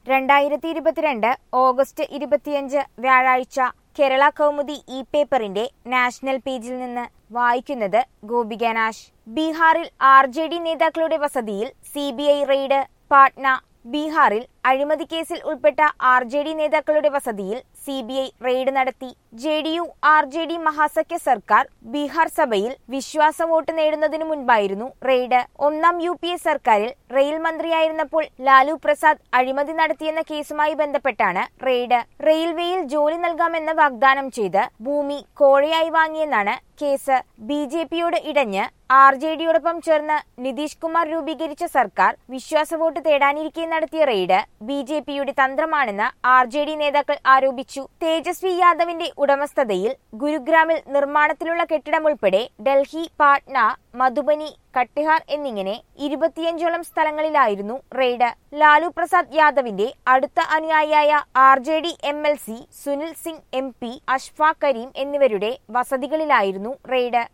രണ്ടായിരത്തി ഇരുപത്തിരണ്ട് ഓഗസ്റ്റ് ഇരുപത്തിയഞ്ച് വ്യാഴാഴ്ച കേരള കൗമുദി ഇ പേപ്പറിന്റെ നാഷണൽ പേജിൽ നിന്ന് വായിക്കുന്നത് ഗോപിക നാശ് ബീഹാറിൽ ആർ ജെ ഡി നേതാക്കളുടെ വസതിയിൽ C B I raid Patna ബീഹാറിൽ അഴിമതി കേസിൽ ഉൾപ്പെട്ട ആർ ജെ ഡി നേതാക്കളുടെ വസതിയിൽ സി ബി ഐ റെയ്ഡ് നടത്തി J D U R J D മഹാസഖ്യ സർക്കാർ ബീഹാർ സഭയിൽ വിശ്വാസ വോട്ട് നേടുന്നതിനു മുൻപായിരുന്നു റെയ്ഡ് ഒന്നാം യു പി എ സർക്കാരിൽ റെയിൽ മന്ത്രിയായിരുന്നപ്പോൾ ലാലു പ്രസാദ് അഴിമതി നടത്തിയെന്ന കേസുമായി ബന്ധപ്പെട്ടാണ് റെയ്ഡ് റെയിൽവേയിൽ ജോലി നൽകാമെന്ന് വാഗ്ദാനം ചെയ്ത് ഭൂമി കോഴയായി വാങ്ങിയെന്നാണ് കേസ് ബി ജെ പിയോട് ഇടഞ്ഞ് ആർ ജെ ഡിയോടൊപ്പം ചേർന്ന് നിതീഷ് കുമാർ രൂപീകരിച്ച സർക്കാർ വിശ്വാസ വോട്ട് തേടാനിരിക്കെ നടത്തിയ റെയ്ഡ് ബി ജെ പിയുടെ തന്ത്രമാണെന്ന് ആർ ജെ ഡി നേതാക്കൾ ആരോപിച്ചു തേജസ്വി യാദവിന്റെ ഉടമസ്ഥതയിൽ ഗുരുഗ്രാമിൽ നിർമ്മാണത്തിലുള്ള കെട്ടിടം ഉൾപ്പെടെ ഡൽഹി പാട്ന മധുബനി കട്ടിഹാർ എന്നിങ്ങനെ ഇരുപത്തിയഞ്ചോളം സ്ഥലങ്ങളിലായിരുന്നു റെയ്ഡ് ലാലു പ്രസാദ് യാദവിന്റെ അടുത്ത അനുയായിയായ R J D M L C Sunil Singh M P Ashfaq Karim എന്നിവരുടെ വസതികളിലായിരുന്നു റെയ്ഡ്